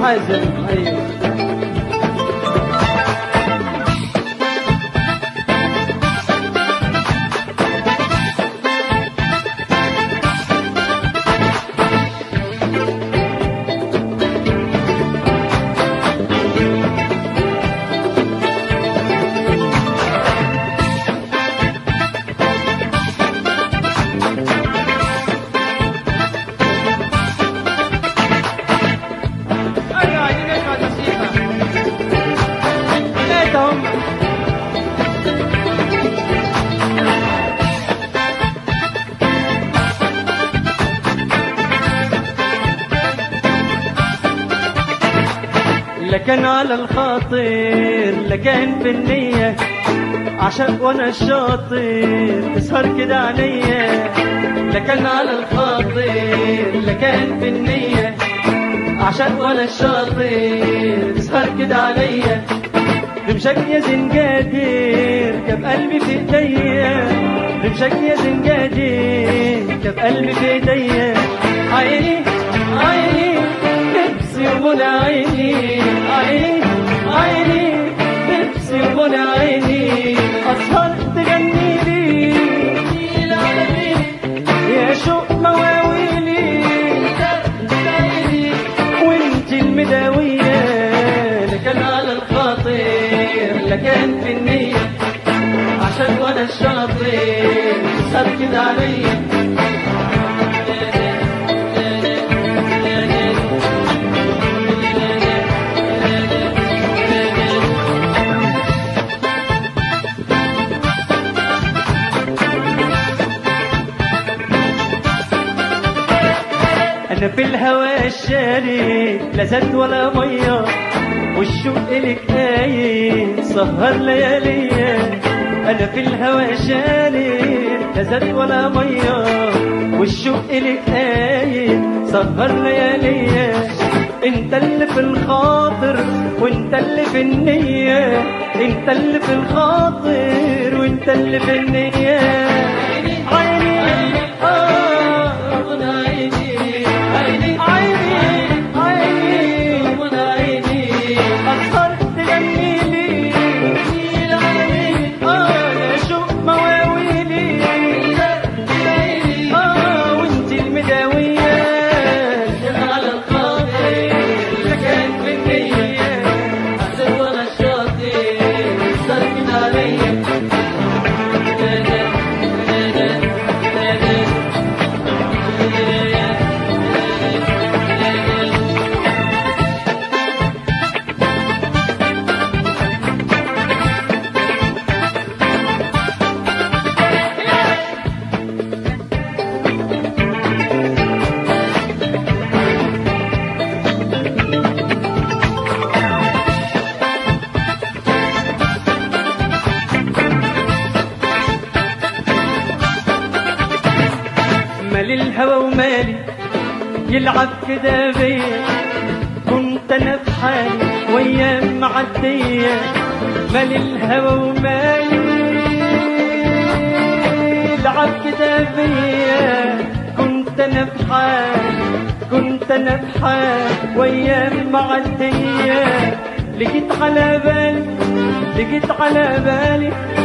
حازم ايوه ايوه عايزين نسمع الموسيقى ثلاثة هم لكن على الخاطر لكن في النية عشان وانا الشاطر تسهر كده عليا لكن على الخاطر لكن في النية عشان وانا الشاطر تسهر كده عليا رمشك يا زنجاجير كب قلبي في ايديا رمشك يا زنجاجير كب قلبي في ايديا عيني عيني نفسي ومنى عيني عيني عيني نفسي ومنى عيني اسهر تغني لي يا شوق مواويلي وانت المداوية لكن على الخاطر لكن في النية عشان وانا الشاطر صار كده عليا انا في الهوى الشاري لا زاد ولا ميه والشوق لك قايل سهر لياليا انا في الهوى الشاري لا زاد ولا ميه والشوق لك قايل سهر لياليا انت اللي في الخاطر وانت اللي في النية انت اللي في الخاطر وانت اللي في النية عيني آه عيني عيني عيني عيني أسهر تغني لي آه يا شوق مواويلي آه وانت المداوية على الخاطر لكن في النية عشان وانا الشاطر صرفين عليا مالي الهوى ومالي يلعب كده بيا كنت انا في حالي وايام معديه مالي الهوى ومالي يلعب كده بيا كنت انا في حالي كنت انا في حالي وايام معديه لقيت على بالي لقيت على بالي